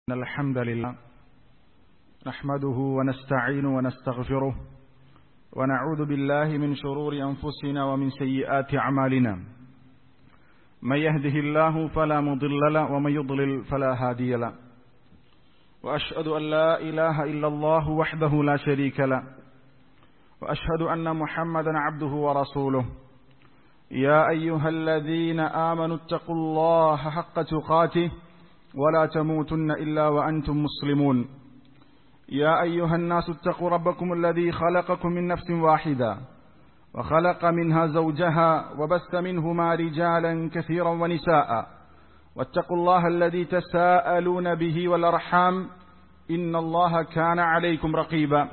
إن الحمد لله نحمده ونستعين ونستغفره ونعوذ بالله من شرور أنفسنا ومن سيئات أعمالنا من يهده الله فلا مضل له ومن يضلل فلا هادي له وأشهد أن لا إله إلا الله وحده لا شريك له وأشهد أن محمدا عبده ورسوله يا أيها الذين آمنوا اتقوا الله حق تقاته ولا تموتن إلا وأنتم مسلمون يا أيها الناس اتقوا ربكم الذي خلقكم من نفس واحدة وخلق منها زوجها وبث منهما رجالا كثيرا ونساء واتقوا الله الذي تساءلون به والأرحام إن الله كان عليكم رقيبا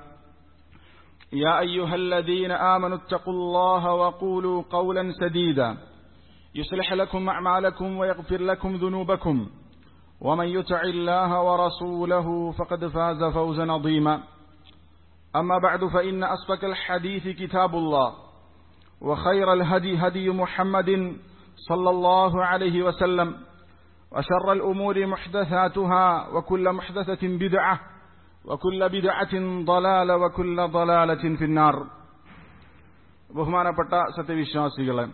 يا أيها الذين آمنوا اتقوا الله وقولوا قولا سديدا يصلح لكم أعمالكم ويغفر لكم ذنوبكم ومن يطع الله ورسوله فقد فاز فوزا عظيما أما بعد فإن أصدق الحديث كتاب الله وخير الهدي هدي محمد صلى الله عليه وسلم وشر الأمور محدثاتها وكل محدثة بدعة وكل بدعة ضلالة وكل ضلالة في النار ബഹുമാനപ്പെട്ട സത്യവിശ്വാസികളെ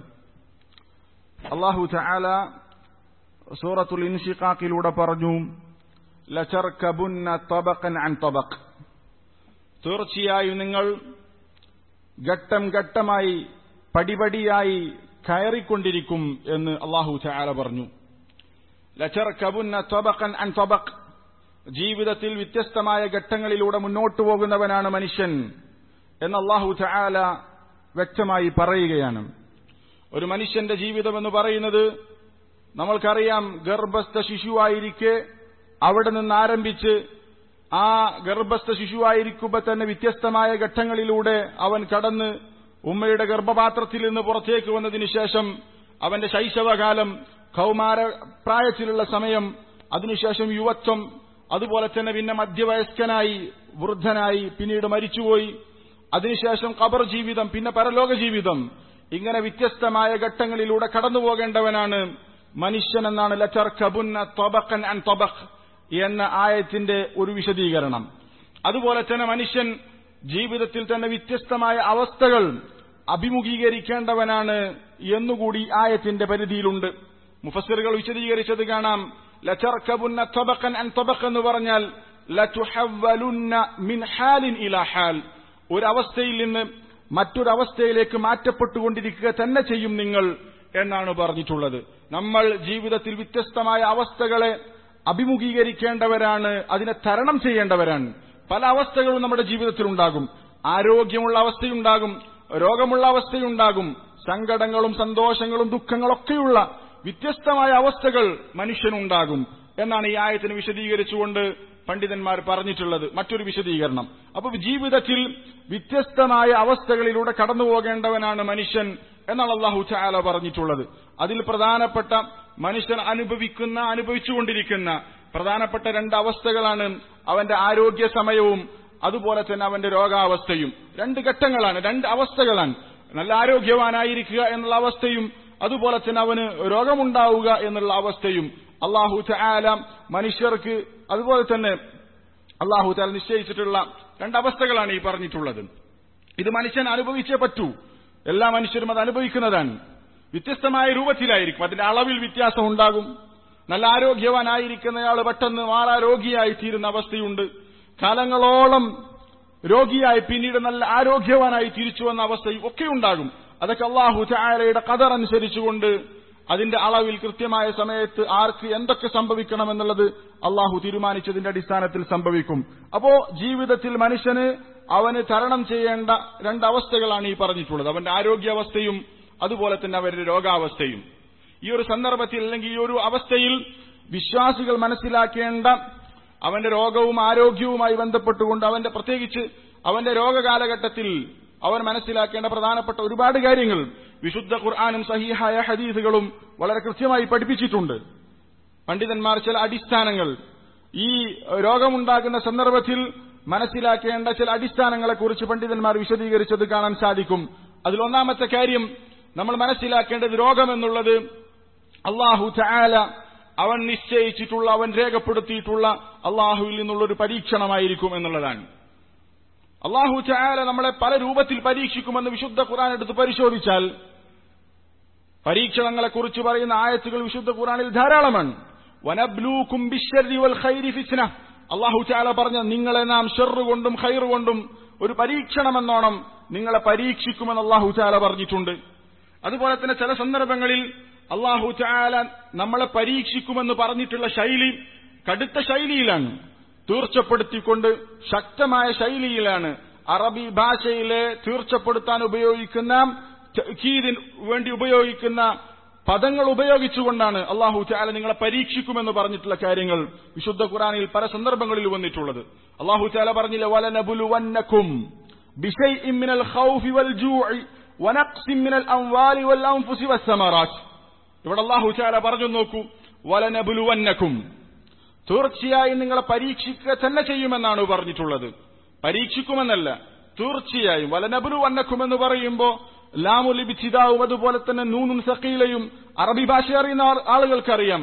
അള്ളാഹു ചാല സൂറത്തുൽ ഇൻഷിഖാഖിലൂടെ പറഞ്ഞു ലചർക്കബുന്ന തബഖൻ അൻ തബഖ് തീർച്ചയായും നിങ്ങൾ ഘട്ടം ഘട്ടമായി പടിപടിയായി കയറിക്കൊണ്ടിരിക്കും എന്ന് അള്ളാഹു ചാല പറഞ്ഞു ലചർക്കബുന്ന തബഖൻ അൻ തബഖ് ജീവിതത്തിൽ വ്യത്യസ്തമായ ഘട്ടങ്ങളിലൂടെ മുന്നോട്ടു പോകുന്നവനാണ് മനുഷ്യൻ എന്ന് അള്ളാഹു ചാല വ്യക്തമായി പറയുകയാണ് ഒരു മനുഷ്യന്റെ ജീവിതം എന്ന് പറയുന്നത് നമ്മൾക്കറിയാം ഗർഭസ്ഥ ശിശുവായിരിക്കെ അവിടെ നിന്ന് ആരംഭിച്ച് ആ ഗർഭസ്ഥ ശിശുവായിരിക്കുമ്പോൾ തന്നെ വ്യത്യസ്തമായ ഘട്ടങ്ങളിലൂടെ അവൻ കടന്ന് ഉമ്മയുടെ ഗർഭപാത്രത്തിൽ നിന്ന് പുറത്തേക്ക് വന്നതിന് ശേഷം അവന്റെ ശൈശവകാലം കൗമാര പ്രായത്തിലുള്ള സമയം അതിനുശേഷം യുവത്വം അതുപോലെ തന്നെ പിന്നെ മധ്യവയസ്കനായി വൃദ്ധനായി പിന്നീട് മരിച്ചുപോയി അതിനുശേഷം ഖബർ ജീവിതം പിന്നെ പരലോക ജീവിതം ഇങ്ങനെ വ്യത്യസ്തമായ ഘട്ടങ്ങളിലൂടെ കടന്നു പോകേണ്ടവനാണ് മനുഷ്യൻ എന്നാണ് ലച്ചർ കബുന്ന തൊബക്കൻ ആൻഡ് തൊബക് എന്ന ആയത്തിന്റെ ഒരു വിശദീകരണം അതുപോലെ തന്നെ മനുഷ്യൻ ജീവിതത്തിൽ തന്നെ വ്യത്യസ്തമായ അവസ്ഥകൾ അഭിമുഖീകരിക്കേണ്ടവനാണ് എന്നുകൂടി ആയത്തിന്റെ പരിധിയിലുണ്ട് മുഫസ്സിറുകൾ വിശദീകരിച്ചത് കാണാം ലച്ചർക്കബുന്ന തൊബക്കൻ ആൻഡ് തൊബക് എന്ന് പറഞ്ഞാൽ ലറ്റുഹവലുന്ന മിൻ ഹാലിൻ ഇല ഹാൽ ഒരവസ്ഥയിൽ നിന്ന് മറ്റൊരവസ്ഥയിലേക്ക് മാറ്റപ്പെട്ടുകൊണ്ടിരിക്കുക തന്നെ ചെയ്യും നിങ്ങൾ എന്നാണ് പറഞ്ഞിട്ടുള്ളത് നമ്മൾ ജീവിതത്തിൽ വ്യത്യസ്തമായ അവസ്ഥകളെ അഭിമുഖീകരിക്കേണ്ടവരാണ് അതിനെ തരണം ചെയ്യേണ്ടവരാണ് പല അവസ്ഥകളും നമ്മുടെ ജീവിതത്തിൽ ഉണ്ടാകും ആരോഗ്യമുള്ള അവസ്ഥയുണ്ടാകും രോഗമുള്ള അവസ്ഥയുണ്ടാകും സങ്കടങ്ങളും സന്തോഷങ്ങളും ദുഃഖങ്ങളൊക്കെയുള്ള വ്യത്യസ്തമായ അവസ്ഥകൾ മനുഷ്യനുണ്ടാകും എന്നാണ് ഈ ആയത്തിന് വിശദീകരിച്ചുകൊണ്ട് പണ്ഡിതന്മാർ പറഞ്ഞിട്ടുള്ളത് മറ്റൊരു വിശദീകരണം അപ്പൊ ജീവിതത്തിൽ വ്യത്യസ്തമായ അവസ്ഥകളിലൂടെ കടന്നു പോകേണ്ടവനാണ് മനുഷ്യൻ എന്നാണ് അള്ളാഹു ചാല പറഞ്ഞിട്ടുള്ളത് അതിൽ പ്രധാനപ്പെട്ട മനുഷ്യൻ അനുഭവിക്കുന്ന അനുഭവിച്ചുകൊണ്ടിരിക്കുന്ന പ്രധാനപ്പെട്ട രണ്ട് അവസ്ഥകളാണ് അവന്റെ ആരോഗ്യ സമയവും അതുപോലെ തന്നെ അവന്റെ രോഗാവസ്ഥയും രണ്ട് ഘട്ടങ്ങളാണ് രണ്ട് അവസ്ഥകളാണ് നല്ല ആരോഗ്യവാനായിരിക്കുക എന്നുള്ള അവസ്ഥയും അതുപോലെ തന്നെ അവന് രോഗമുണ്ടാവുക എന്നുള്ള അവസ്ഥയും അള്ളാഹു ചാല മനുഷ്യർക്ക് അതുപോലെ തന്നെ അള്ളാഹു ചാല നിശ്ചയിച്ചിട്ടുള്ള രണ്ടവസ്ഥകളാണ് ഈ പറഞ്ഞിട്ടുള്ളത് ഇത് മനുഷ്യൻ അനുഭവിച്ചേ പറ്റൂ എല്ലാ മനുഷ്യരും അത് അനുഭവിക്കുന്നതാണ് വ്യത്യസ്തമായ രൂപത്തിലായിരിക്കും അതിന്റെ അളവിൽ വ്യത്യാസം ഉണ്ടാകും നല്ല ആരോഗ്യവാനായിരിക്കുന്നയാൾ പെട്ടെന്ന് മാറാരോഗിയായി തീരുന്ന അവസ്ഥയുണ്ട് കാലങ്ങളോളം രോഗിയായി പിന്നീട് നല്ല ആരോഗ്യവാനായി തിരിച്ചു വന്ന അവസ്ഥയും ഒക്കെ ഉണ്ടാകും അതൊക്കെ അള്ളാഹു ചായാലയുടെ കതർ അനുസരിച്ചുകൊണ്ട് അതിന്റെ അളവിൽ കൃത്യമായ സമയത്ത് ആർക്ക് എന്തൊക്കെ സംഭവിക്കണമെന്നുള്ളത് അള്ളാഹു തീരുമാനിച്ചതിന്റെ അടിസ്ഥാനത്തിൽ സംഭവിക്കും അപ്പോ ജീവിതത്തിൽ മനുഷ്യന് അവന് തരണം ചെയ്യേണ്ട രണ്ടവസ്ഥകളാണ് ഈ പറഞ്ഞിട്ടുള്ളത് അവന്റെ ആരോഗ്യാവസ്ഥയും അതുപോലെ തന്നെ അവരുടെ രോഗാവസ്ഥയും ഈ ഒരു സന്ദർഭത്തിൽ അല്ലെങ്കിൽ ഈ ഒരു അവസ്ഥയിൽ വിശ്വാസികൾ മനസ്സിലാക്കേണ്ട അവന്റെ രോഗവും ആരോഗ്യവുമായി ബന്ധപ്പെട്ടുകൊണ്ട് അവന്റെ പ്രത്യേകിച്ച് അവന്റെ രോഗകാലഘട്ടത്തിൽ അവൻ മനസ്സിലാക്കേണ്ട പ്രധാനപ്പെട്ട ഒരുപാട് കാര്യങ്ങൾ വിശുദ്ധ ഖുർആാനും സഹീഹായ ഹദീസുകളും വളരെ കൃത്യമായി പഠിപ്പിച്ചിട്ടുണ്ട് പണ്ഡിതന്മാർ ചില അടിസ്ഥാനങ്ങൾ ഈ രോഗമുണ്ടാകുന്ന സന്ദർഭത്തിൽ മനസ്സിലാക്കേണ്ട ചില അടിസ്ഥാനങ്ങളെക്കുറിച്ച് പണ്ഡിതന്മാർ വിശദീകരിച്ചത് കാണാൻ സാധിക്കും അതിലൊന്നാമത്തെ കാര്യം നമ്മൾ മനസ്സിലാക്കേണ്ടത് രോഗമെന്നുള്ളത് അള്ളാഹു ചായാല അവൻ നിശ്ചയിച്ചിട്ടുള്ള അവൻ രേഖപ്പെടുത്തിയിട്ടുള്ള അള്ളാഹുവിൽ നിന്നുള്ള ഒരു പരീക്ഷണമായിരിക്കും എന്നുള്ളതാണ് അള്ളാഹു ചായാല നമ്മളെ പല രൂപത്തിൽ പരീക്ഷിക്കുമെന്ന് വിശുദ്ധ ഖുറാൻ എടുത്ത് പരിശോധിച്ചാൽ പരീക്ഷണങ്ങളെക്കുറിച്ച് പറയുന്ന ആയത്തുകൾ വിശുദ്ധ ഖുറാനിൽ ധാരാളമാണ് വനബ്ലൂക്കും ബിശ്ശരി വൽ ഖൈരി ഫിസ്ന അള്ളാഹു ചാല പറഞ്ഞ നിങ്ങളെ നാം ഷെറ് കൊണ്ടും ഖൈർ കൊണ്ടും ഒരു പരീക്ഷണമെന്നോണം നിങ്ങളെ പരീക്ഷിക്കുമെന്ന് അള്ളാഹു ചാല പറഞ്ഞിട്ടുണ്ട് അതുപോലെ തന്നെ ചില സന്ദർഭങ്ങളിൽ അള്ളാഹു ചാല നമ്മളെ പരീക്ഷിക്കുമെന്ന് പറഞ്ഞിട്ടുള്ള ശൈലി കടുത്ത ശൈലിയിലാണ് തീർച്ചപ്പെടുത്തിക്കൊണ്ട് ശക്തമായ ശൈലിയിലാണ് അറബി ഭാഷയിലെ തീർച്ചപ്പെടുത്താൻ ഉപയോഗിക്കുന്ന തഅക്കീദിന് വേണ്ടി ഉപയോഗിക്കുന്ന പദങ്ങൾ ഉപയോഗിച്ചുകൊണ്ടാണ് അള്ളാഹു ചാല നിങ്ങളെ പരീക്ഷിക്കുമെന്ന് പറഞ്ഞിട്ടുള്ള കാര്യങ്ങൾ വിശുദ്ധ ഖുറാനിൽ പല സന്ദർഭങ്ങളിൽ വന്നിട്ടുള്ളത് അള്ളാഹു ചാല പറഞ്ഞില്ല വലനബുലുവന്നക്കും ബിശൈഇൻ മിനൽ ഖൗഫി വൽ ജൂഇ വനഖ്സിൻ മിനൽ അംവാലി വൽ അൻഫുസി വസ്സമറാത്ത് ഇവിടെ അള്ളാഹു ചാല പറഞ്ഞു നോക്കൂ വലനബുലുവന്നക്കും തീർച്ചയായും നിങ്ങളെ പരീക്ഷിക്കുക തന്നെ ചെയ്യുമെന്നാണ് പറഞ്ഞിട്ടുള്ളത് പരീക്ഷിക്കുമെന്നല്ല തീർച്ചയായും വലനബുലു വന്നക്കുമെന്ന് പറയുമ്പോൾ ലാമുലിബിച്ചിതാവും അതുപോലെ തന്നെ നൂനും സക്കീലയും അറബി ഭാഷ അറിയുന്ന ആളുകൾക്കറിയാം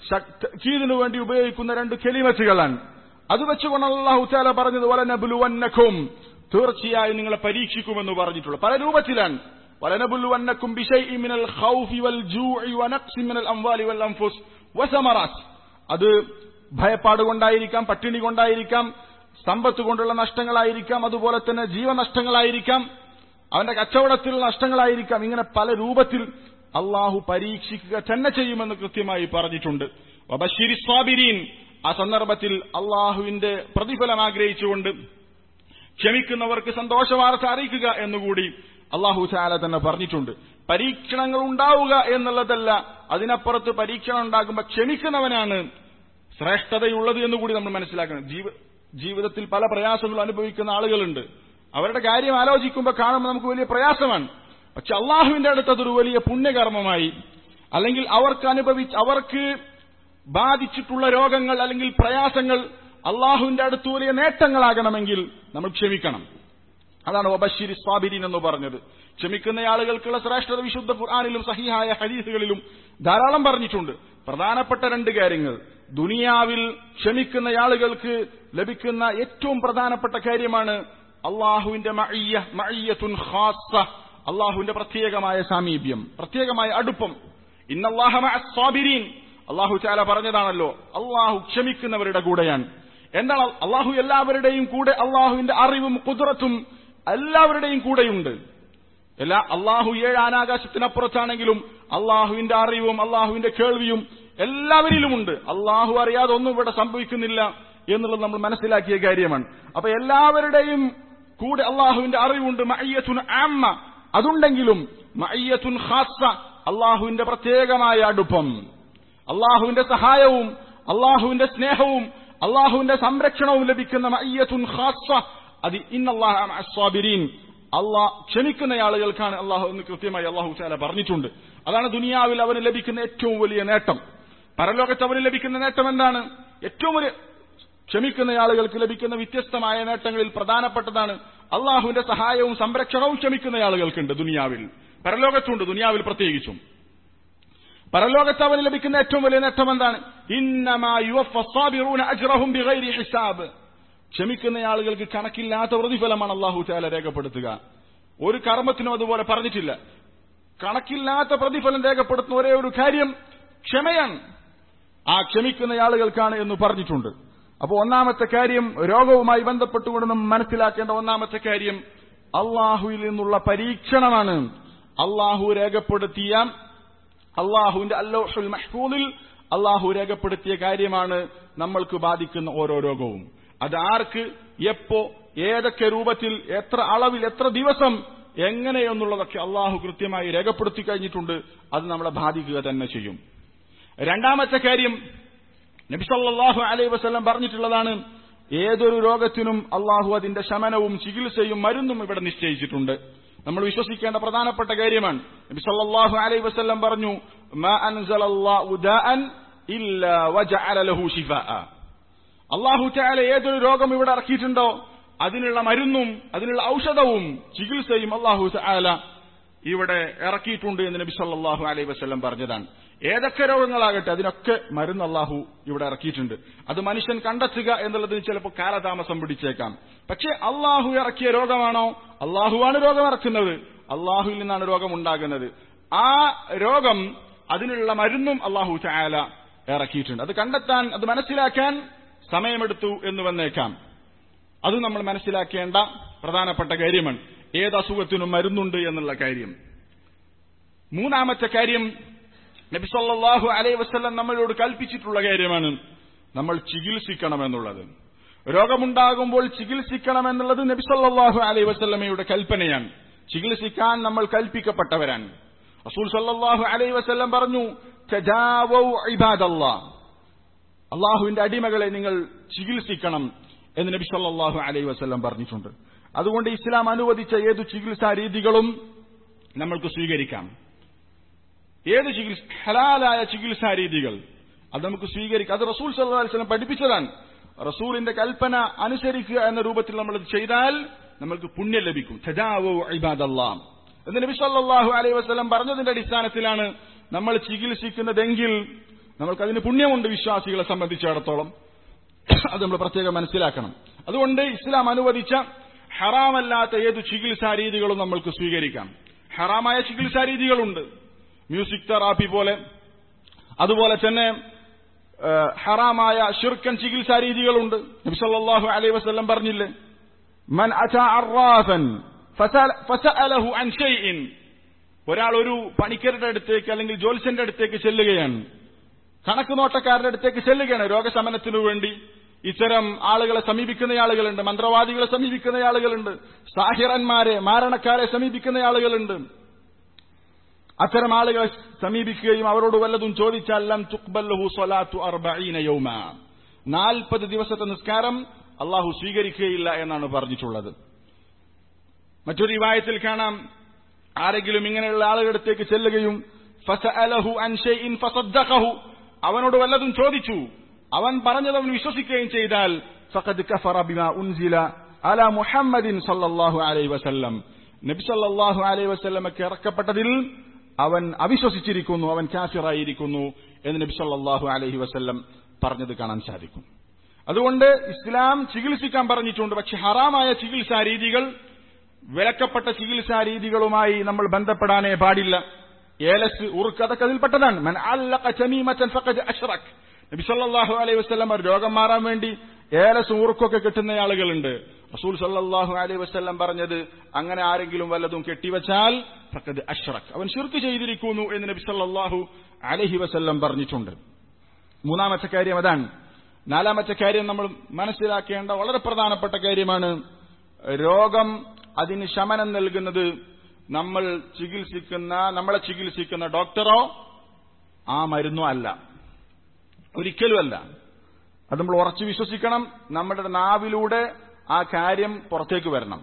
കീതിനു വേണ്ടി ഉപയോഗിക്കുന്ന രണ്ട് കെലിമച്ചുകളാണ് അത് വെച്ചുകൊണ്ട് അള്ളാഹു ചാല പറഞ്ഞത് വലനബുലു വന്നക്കും തീർച്ചയായും നിങ്ങളെ പരീക്ഷിക്കുമെന്ന് പറഞ്ഞിട്ടുള്ളത് പല രൂപത്തിലാണ് വലനബുലു വന്നക്കും ബിഷൈഇ മിനൽ ഖൗഫി വൽ ജൂഇ വനഖ്സി മിനൽ അംവാലി വൽ അൻഫുസ് വസമറാത്ത് അത് ഭയപ്പാട് കൊണ്ടായിരിക്കാം പട്ടിണി കൊണ്ടായിരിക്കാം സമ്പത്ത് കൊണ്ടുള്ള നഷ്ടങ്ങളായിരിക്കാം അതുപോലെ തന്നെ ജീവനഷ്ടങ്ങളായിരിക്കാം അവന്റെ കച്ചവടത്തിലുള്ള നഷ്ടങ്ങളായിരിക്കാം ഇങ്ങനെ പല രൂപത്തിൽ അള്ളാഹു പരീക്ഷിക്കുക തന്നെ ചെയ്യുമെന്ന് കൃത്യമായി പറഞ്ഞിട്ടുണ്ട് വബശിരി സ്വാബിരീൻ ആ സന്ദർഭത്തിൽ അള്ളാഹുവിന്റെ പ്രതിഫലം ആഗ്രഹിച്ചുകൊണ്ട് ക്ഷമിക്കുന്നവർക്ക് സന്തോഷവാർത്ത അറിയിക്കുക എന്നുകൂടി അള്ളാഹു ചാല തന്നെ പറഞ്ഞിട്ടുണ്ട് പരീക്ഷണങ്ങൾ ഉണ്ടാവുക എന്നുള്ളതല്ല അതിനപ്പുറത്ത് പരീക്ഷണം ഉണ്ടാകുമ്പോൾ ക്ഷമിക്കുന്നവനാണ് ശ്രേഷ്ഠതയുള്ളത് എന്നുകൂടി നമ്മൾ മനസ്സിലാക്കണം ജീവ ജീവിതത്തിൽ പല പ്രയാസങ്ങളും അനുഭവിക്കുന്ന ആളുകളുണ്ട് അവരുടെ കാര്യം ആലോചിക്കുമ്പോൾ കാണുമ്പോൾ നമുക്ക് വലിയ പ്രയാസമാണ് പക്ഷെ അള്ളാഹുവിന്റെ അടുത്ത് അതൊരു വലിയ പുണ്യകർമ്മമായി അല്ലെങ്കിൽ അവർക്ക് അനുഭവിച്ച് അവർക്ക് ബാധിച്ചിട്ടുള്ള രോഗങ്ങൾ അല്ലെങ്കിൽ പ്രയാസങ്ങൾ അള്ളാഹുവിന്റെ അടുത്ത് വലിയ നേട്ടങ്ങളാകണമെങ്കിൽ നമ്മൾ ക്ഷമിക്കണം അതാണ് ഒബശിരി സ്വാബിരീൻ എന്ന് പറഞ്ഞത് ക്ഷമിക്കുന്ന ആളുകൾക്കുള്ള ശ്രേഷ്ഠത വിശുദ്ധ ഖുർആാനിലും സഹിഹായ ഹദീസുകളിലും ധാരാളം പറഞ്ഞിട്ടുണ്ട് പ്രധാനപ്പെട്ട രണ്ട് കാര്യങ്ങൾ ദുനിയാവിൽ ക്ഷമിക്കുന്ന ആളുകൾക്ക് ലഭിക്കുന്ന ഏറ്റവും പ്രധാനപ്പെട്ട കാര്യമാണ് അള്ളാഹുവിന്റെ മഅയ്യ മഅയ്യത്തുൻ ഖാസ്സ അള്ളാഹുവിന്റെ പ്രത്യേകമായ സാമീപ്യം പ്രത്യേകമായ അടുപ്പം ഇന്നല്ലാഹ മഅസ്സാബിരീൻ അള്ളാഹു ചാല പറഞ്ഞതാണല്ലോ അള്ളാഹു ക്ഷമിക്കുന്നവരുടെ കൂടെയാണ് എന്താണ് അള്ളാഹു എല്ലാവരുടെയും കൂടെ അള്ളാഹുവിന്റെ അറിവും കുതിരത്തും എല്ലാവരുടെയും കൂടെയുണ്ട് എല്ലാ അള്ളാഹു ഏഴ് ആനാകാശത്തിനപ്പുറത്താണെങ്കിലും അള്ളാഹുവിന്റെ അറിവും അള്ളാഹുവിന്റെ കേൾവിയും എല്ലാവരിലുമുണ്ട് അള്ളാഹു അറിയാതെ ഒന്നും ഇവിടെ സംഭവിക്കുന്നില്ല എന്നുള്ളത് നമ്മൾ മനസ്സിലാക്കിയ കാര്യമാണ് അപ്പൊ എല്ലാവരുടെയും കൂടെ അള്ളാഹുവിന്റെ അറിവുണ്ട് മയ്യത്തുൻ ആമ്മ അതുണ്ടെങ്കിലും മയ്യത്തുൻ ഖാസ അള്ളാഹുവിന്റെ പ്രത്യേകമായ അടുപ്പം അള്ളാഹുവിന്റെ സഹായവും അള്ളാഹുവിന്റെ സ്നേഹവും അള്ളാഹുവിന്റെ സംരക്ഷണവും ലഭിക്കുന്ന മയ്യത്തുൻ ഖാസ അത് ഇന്നല്ലാഹീൻ അള്ളാഹ് ക്ഷമിക്കുന്ന ആളുകൾക്കാണ് അള്ളാഹു എന്ന് കൃത്യമായി അള്ളാഹു ചാല പറഞ്ഞിട്ടുണ്ട് അതാണ് ദുനിയാവിൽ അവന് ലഭിക്കുന്ന ഏറ്റവും വലിയ നേട്ടം പരലോകത്ത് അവന് ലഭിക്കുന്ന നേട്ടം എന്താണ് ഏറ്റവും വലിയ ക്ഷമിക്കുന്ന ആളുകൾക്ക് ലഭിക്കുന്ന വ്യത്യസ്തമായ നേട്ടങ്ങളിൽ പ്രധാനപ്പെട്ടതാണ് അള്ളാഹുവിന്റെ സഹായവും സംരക്ഷണവും ക്ഷമിക്കുന്ന ആളുകൾക്കുണ്ട് ദുനിയാവിൽ പരലോകത്തുണ്ട് ദുനിയാവിൽ പ്രത്യേകിച്ചും പരലോകത്ത് അവന് ലഭിക്കുന്ന ഏറ്റവും വലിയ നേട്ടം എന്താണ് ഹിസാബ് ക്ഷമിക്കുന്ന ആളുകൾക്ക് കണക്കില്ലാത്ത പ്രതിഫലമാണ് അള്ളാഹു ചാല രേഖപ്പെടുത്തുക ഒരു കർമ്മത്തിനും അതുപോലെ പറഞ്ഞിട്ടില്ല കണക്കില്ലാത്ത പ്രതിഫലം രേഖപ്പെടുത്തുന്ന ഒരേ ഒരു കാര്യം ക്ഷമയാണ് ആ ക്ഷമിക്കുന്ന ആളുകൾക്കാണ് എന്ന് പറഞ്ഞിട്ടുണ്ട് അപ്പോൾ ഒന്നാമത്തെ കാര്യം രോഗവുമായി ബന്ധപ്പെട്ടുകൊണ്ട് നമ്മൾ മനസ്സിലാക്കേണ്ട ഒന്നാമത്തെ കാര്യം അള്ളാഹുവിൽ നിന്നുള്ള പരീക്ഷണമാണ് അള്ളാഹു രേഖപ്പെടുത്തിയ അള്ളാഹുവിന്റെ അല്ലോഹുൽ മഹ്ഫൂദിൽ അള്ളാഹു രേഖപ്പെടുത്തിയ കാര്യമാണ് നമ്മൾക്ക് ബാധിക്കുന്ന ഓരോ രോഗവും അത് ആർക്ക് എപ്പോ ഏതൊക്കെ രൂപത്തിൽ എത്ര അളവിൽ എത്ര ദിവസം എങ്ങനെയെന്നുള്ളതൊക്കെ അള്ളാഹു കൃത്യമായി രേഖപ്പെടുത്തി കഴിഞ്ഞിട്ടുണ്ട് അത് നമ്മളെ ബാധിക്കുക തന്നെ ചെയ്യും രണ്ടാമത്തെ കാര്യം നബിസല്ലാഹു അലൈ വസ്ലം പറഞ്ഞിട്ടുള്ളതാണ് ഏതൊരു രോഗത്തിനും അള്ളാഹു അതിന്റെ ശമനവും ചികിത്സയും മരുന്നും ഇവിടെ നിശ്ചയിച്ചിട്ടുണ്ട് നമ്മൾ വിശ്വസിക്കേണ്ട പ്രധാനപ്പെട്ട കാര്യമാണ് നബി സല്ലല്ലാഹു അലൈഹി വസല്ലം പറഞ്ഞു മാ അൻസലല്ലാഹു ദാഅൻ ഇല്ലാ വജഅല ലഹു ശിഫാഅ അള്ളാഹു തആല ഏതൊരു രോഗം ഇവിടെ ഇറക്കിയിട്ടുണ്ടോ അതിനുള്ള മരുന്നും അതിനുള്ള ഔഷധവും ചികിത്സയും അള്ളാഹു തആല ഇവിടെ ഇറക്കിയിട്ടുണ്ട് എന്ന് നബി സല്ലല്ലാഹു അലൈഹി വസല്ലം പറഞ്ഞതാണ് ഏതൊക്കെ രോഗങ്ങളാകട്ടെ അതിനൊക്കെ മരുന്ന് അള്ളാഹു ഇവിടെ ഇറക്കിയിട്ടുണ്ട് അത് മനുഷ്യൻ കണ്ടെത്തുക എന്നുള്ളതിന് ചിലപ്പോൾ കാലതാമസം പിടിച്ചേക്കാം പക്ഷേ അള്ളാഹു ഇറക്കിയ രോഗമാണോ അള്ളാഹുവാണ് രോഗം ഇറക്കുന്നത് അള്ളാഹുവിൽ നിന്നാണ് രോഗം ഉണ്ടാകുന്നത് ആ രോഗം അതിനുള്ള മരുന്നും അള്ളാഹു ചായാല ഇറക്കിയിട്ടുണ്ട് അത് കണ്ടെത്താൻ അത് മനസ്സിലാക്കാൻ സമയമെടുത്തു എന്ന് വന്നേക്കാം അത് നമ്മൾ മനസ്സിലാക്കേണ്ട പ്രധാനപ്പെട്ട കാര്യമാണ് ഏത് അസുഖത്തിനും മരുന്നുണ്ട് എന്നുള്ള കാര്യം മൂന്നാമത്തെ കാര്യം നബി സല്ലല്ലാഹു അലൈഹി വസല്ലം നമ്മളോട് കൽപ്പിച്ചിട്ടുള്ള കാര്യമാണ് നമ്മൾ ചികിത്സിക്കണമെന്നുള്ളത് രോഗമുണ്ടാകുമ്പോൾ ചികിത്സിക്കണമെന്നുള്ളത് നബി സല്ലല്ലാഹു അലൈഹി വസല്ലമയുടെ കൽപ്പനയാണ് ചികിത്സിക്കാൻ നമ്മൾ കൽപ്പിക്കപ്പെട്ടവരാണ് റസൂൽ സല്ലല്ലാഹു അലൈഹി വസല്ലം പറഞ്ഞു തജാവൗ ഇബാദല്ലാഹ് അള്ളാഹുവിന്റെ അടിമകളെ നിങ്ങൾ ചികിത്സിക്കണം എന്ന് നബി സല്ലല്ലാഹു അലൈഹി വസല്ലം പറഞ്ഞിട്ടുണ്ട് അതുകൊണ്ട് ഇസ്ലാം അനുവദിച്ച ഏതു ചികിത്സാ രീതികളും നമ്മൾക്ക് സ്വീകരിക്കാം ഏത് ചികിത്സ ഹലാലായ ചികിത്സാ രീതികൾ അത് നമുക്ക് സ്വീകരിക്കാം അത് റസൂൽ സല്ലല്ലാഹു അലൈഹി വസല്ലം പഠിപ്പിച്ചതാണ് റസൂലിന്റെ കൽപ്പന അനുസരിക്കുക എന്ന രൂപത്തിൽ നമ്മൾ ഇത് ചെയ്താൽ നമ്മൾക്ക് പുണ്യം ലഭിക്കും തജാവു ഇബാദല്ലാഹ് എന്ന് നബി സല്ലല്ലാഹു അലൈഹി വസല്ലം പറഞ്ഞതിന്റെ അടിസ്ഥാനത്തിലാണ് നമ്മൾ ചികിത്സിക്കുന്നതെങ്കിൽ നമ്മൾക്ക് അതിന് പുണ്യമുണ്ട് വിശ്വാസികളെ സംബന്ധിച്ചിടത്തോളം അത് നമ്മൾ പ്രത്യേകം മനസ്സിലാക്കണം അതുകൊണ്ട് ഇസ്ലാം അനുവദിച്ച ഹറാമല്ലാത്ത ഏതു ചികിത്സാ രീതികളും നമ്മൾക്ക് സ്വീകരിക്കാം ഹറാമായ ചികിത്സാ രീതികളുണ്ട് മ്യൂസിക് തെറാപ്പി പോലെ അതുപോലെ തന്നെ ഹറാമായ ഷിർക്കൻ ചികിത്സാ രീതികളുണ്ട് നബി സല്ലല്ലാഹു അലൈഹി വസല്ലം പറഞ്ഞില്ലേ മൻ അതാ അറാഫൻ ഫസഅലഹു അൻ ഷൈഇൻ ഒരാൾ ഒരു പണിക്കരുടെ അടുത്തേക്ക് അല്ലെങ്കിൽ ജോത്സ്യന്റെ അടുത്തേക്ക് ചെല്ലുകയാണ് കണക്ക് നോട്ടക്കാരുടെ അടുത്തേക്ക് ചെല്ലുകയാണ് രോഗശമനത്തിനു വേണ്ടി ഇത്തരം ആളുകളെ സമീപിക്കുന്ന ആളുകളുണ്ട് മന്ത്രവാദികളെ സമീപിക്കുന്ന ആളുകളുണ്ട് സാഹിറന്മാരെ മാരണക്കാരെ സമീപിക്കുന്ന ആളുകളുണ്ട് അത്തരം ആളുകളെ സമീപിക്കുകയും അവരോട് വല്ലതും ചോദിച്ചാൽ ലം തുക്ബല്ലഹു സ്വലാത്തു അർബഈന യൗമ നാൽപ്പത് ദിവസത്തെ നിസ്കാരം അള്ളാഹു സ്വീകരിക്കുകയില്ല എന്നാണ് പറഞ്ഞിട്ടുള്ളത് മറ്റൊരു വിവാഹത്തിൽ കാണാം ആരെങ്കിലും ഇങ്ങനെയുള്ള ആളുകളടുത്തേക്ക് ചെല്ലുകയും ഫസഅലഹു അൻ ഷൈഇൻ ഫസദ്ദഖഹു അവനോട് വല്ലതും ചോദിച്ചു അവൻ പറഞ്ഞത് അവൻ വിശ്വസിക്കുകയും ചെയ്താൽ ഫഖദ് കഫറ ബിമാ ഉൻസില അല മുഹമ്മദിൻ സല്ലല്ലാഹു അലൈഹി വസല്ലം നബി സല്ലല്ലാഹു അലൈഹി വസല്ലമക്ക് ഇറക്കപ്പെട്ടതിൽ അവൻ അവിശ്വസിച്ചിരിക്കുന്നു അവൻ കാഫിറായിരിക്കുന്നു എന്ന് നബി സല്ലല്ലാഹു അലൈഹി വസല്ലം പറഞ്ഞത് കാണാൻ സാധിക്കും അതുകൊണ്ട് ഇസ്ലാം ചികിത്സിക്കാൻ പറഞ്ഞിട്ടുണ്ട് പക്ഷെ ഹറാമായ ചികിത്സാ രീതികൾ വിലക്കപ്പെട്ട ചികിത്സാ രീതികളുമായി നമ്മൾ ബന്ധപ്പെടാനേ പാടില്ല ഏലസ് ഉറുക്ക് അതൊക്കെ അതിൽപ്പെട്ടതാണ് മൻ അല്ലഖ തമീമത്തൻ ഫഖദ് അശ്റക് നബി സല്ലല്ലാഹു അലൈഹി വസല്ലം രോഗം മാറാൻ വേണ്ടി ഏലസ് ഉറുക്കൊക്കെ കിട്ടുന്ന ആളുകളുണ്ട് റസൂൽ സല്ലല്ലാഹു അലൈഹി വസല്ലം പറഞ്ഞത് അങ്ങനെ ആരെങ്കിലും വല്ലതും കെട്ടിവെച്ചാൽ ഫഖദ് അഷ്റക് അവൻ ശിർക്ക് ചെയ്തിരിക്കുന്നു എന്ന് നബി സല്ലല്ലാഹു അലൈഹി വസല്ലം പറഞ്ഞിട്ടുണ്ട് മൂന്നാമത്തെ കാര്യം അതാണ് നാലാമത്തെ കാര്യം നമ്മൾ മനസ്സിലാക്കേണ്ട വളരെ പ്രധാനപ്പെട്ട കാര്യമാണ് രോഗം അതിന് ശമനം നൽകുന്നത് നമ്മൾ ചികിത്സിക്കുന്ന നമ്മളെ ചികിത്സിക്കുന്ന ഡോക്ടറോ ആ മരുന്നോ അല്ല ഒരിക്കലുമല്ല അത് നമ്മൾ ഉറച്ചു വിശ്വസിക്കണം നമ്മുടെ നാവിലൂടെ ആ കാര്യം പുറത്തേക്ക് വരണം